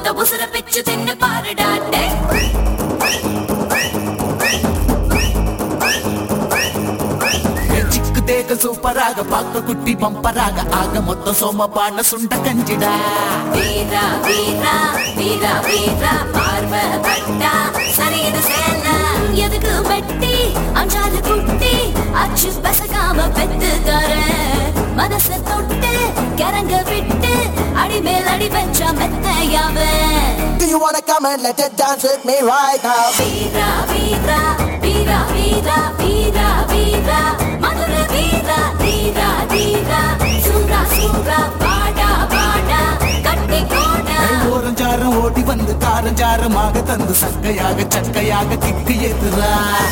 மொத்த உசுர பிச்சு தின்னு பாருடாட்டே சிக்கு தேக சூப்பராக பார்க்க குட்டி பம்பராக ஆக மொத்த சோமபான சுண்ட கஞ்சிடா வீரா வீரா வீரா வீரா பார்வை பட்டா சரியுது சேல எதுக்கு வெட்டி அஞ்சாறு குட்டி அச்சு பசகாம பெத்து தர மனச தொட்டு கிறங்க விட்டு அடி மேல் அடி வச்சா மெத்தையாவ Do you wanna come and let it dance with me right now? வீரா வீரா வீரா வீரா வீரா வீரா மதுர வீரா வீரா வீரா சூரா சூரா பாடா பாடா கட்டி கோடா ஓரஞ்சாரம் ஓடி வந்து காரஞ்சாரமாக தந்து சக்கையாக சக்கையாக கிக்கு எதுரா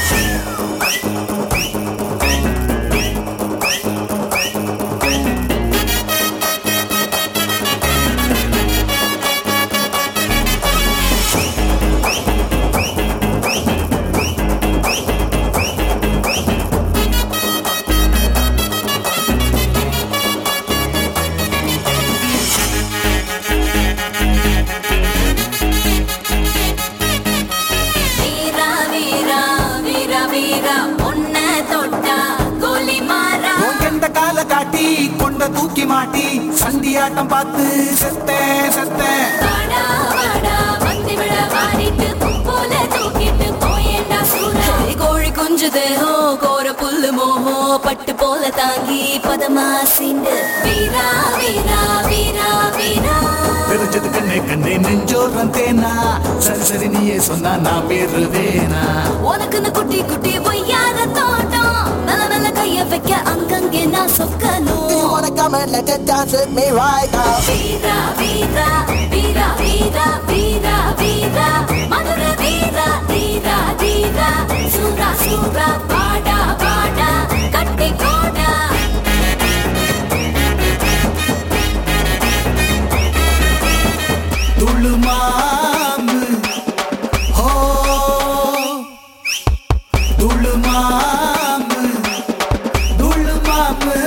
வீரா வீரா வீரா வீரா ஒன்ன தொட்டா கோலி மாறா உன் கெண்ட கால காட்டி கொண்ட தூக்கி மாட்டி சண்டியாட்டம் பார்த்து செத்தேன் செத்தேன் வாடா வாடா வந்து விட வாரிட்டு போல தூக்கிட்டு போயேண்டா சூரா கோழி குஞ்சு தேஹோ கோர புல்லு மோஹோ பட்டு போல தாங்கி பதமா சிண்டு வீரா வீரா வீரா வீரா தெரிஞ்சது கண்ணே கண்ணே நெஞ்சோரம் தேனா சரி சரி நீயே சொன்னா நான் பெறுவேனா உனக்குன்னு குட்டி குட்டி பொய்யாத தோட்டம் நல்ல நல்ல கைய வைக்க அங்கங்கே நான் Do you சொக்கணும் wanna come and let it dance with me right now? வீரா வீரா வீரா வீரா வீரா வீரா மதுர வீரா வீரா வீரா சூரா சூரா பாடா பாடா கட்டி கோடா துளுமாமு ஹோ துளுமாமு துளுமாமு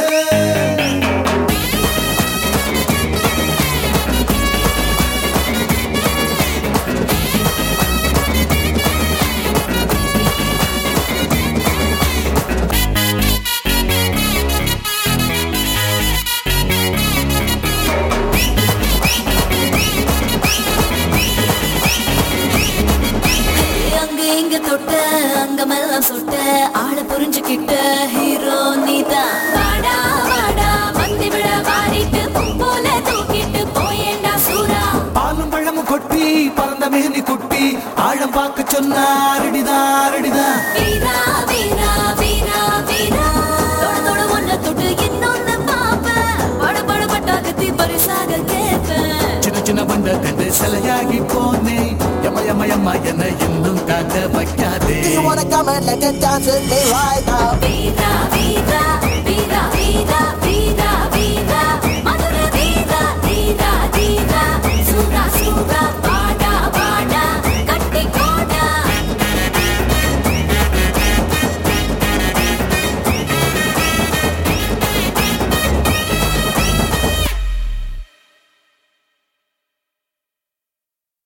அங்க இங்க தொட்ட அங்கமெல்லாம் சொட்ட ஆள புரிஞ்சுக்கிட்ட ஹீரோ நீதான் வாடா வாடா வந்து விட வாரிட்டு போல தூக்கிட்டு போயேண்டா சூரா பாலும் பழமும் கொட்டி பறந்த மேனி குட்டி ஆழம் பார்க்க சொன்னா அடிதான் அடிதான் வீரா வீரா வீரா வீரா தொட தொட ஒன்ன தொட்டு இன்னொன்னு பாப்பேன் பட பட பட்டாக்கத்தி பரிசாக கேட்பேன் சின்ன சின்ன வந்த கண்டு சிலையாகி போனேன் யம யம யம என்ன இன்னும் காக்க வைக்காதே Do you wanna come and let it dance with me right now? Veera Veera Veera Veera Veera Veera Madurai Veera Veera Veera Sura Sura